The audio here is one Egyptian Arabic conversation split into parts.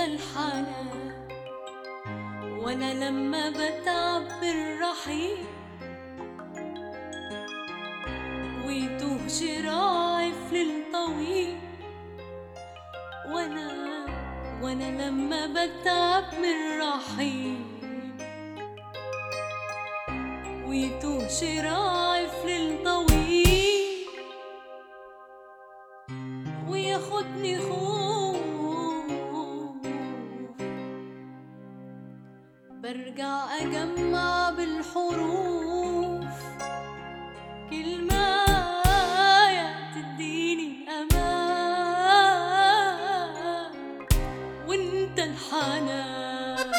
الحنان وانا لما بتعب بالرحيل ويتوه شراعي في ليل طويل وانا وانا لما بتعب من رحيل ويتوه شراعي في ليل طويل وياخدني خوف برجع أجمع بالحروف كلمة تديني أمان وانت الحنان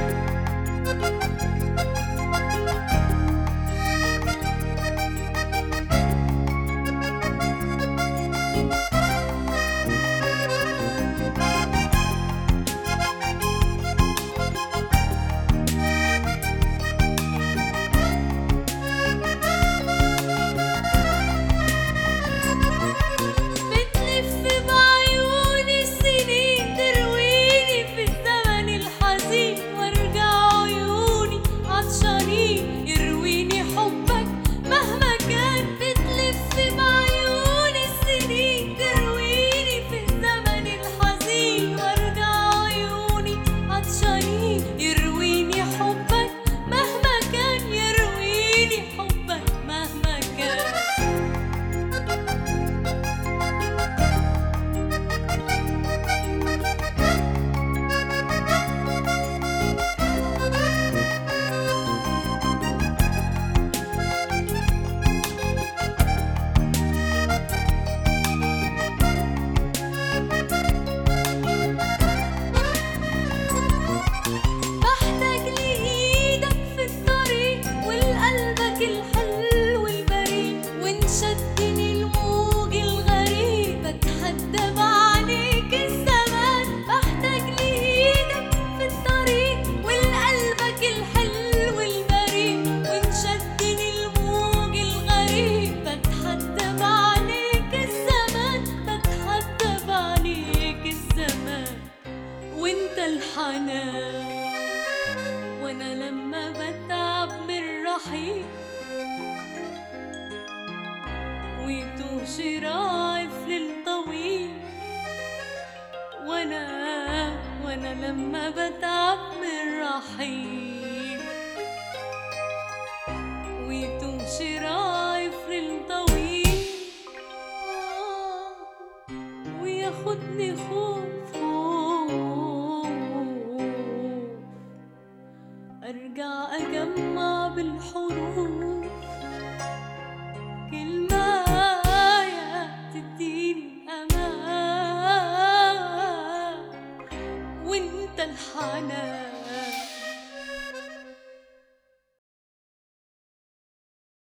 بتلف بعيوني السنين ترويني في الزمن الحزين وارجع عيوني عطشانين يرويني حبك مهما كان بتلف بعيوني السنين ترويني في الزمن الحزين وارجع عيوني عطشانين يرويني حبك مهما كان يرويني حبك مهما كان بحتاج لإيدك في الطريق ولقلبك الحلو البريء وإن شدني الموج الغريب أتحدى بعينيك الزمان بحتاج لإيدك في الطريق ولقلبك الحلو البريء وإن شدني الموج الغريب أتحدى بعينيك الزمان بتحدى بعينيك الزمان وانت الحنان وانا لما بتعب من رحيل ويتوه شراعي في ليل طويل وانا وانا لما بتعب من رحيل ويتوه شراعي في ليل طويل آه وياخدني خوف خوف ارجع اجمع بالحروف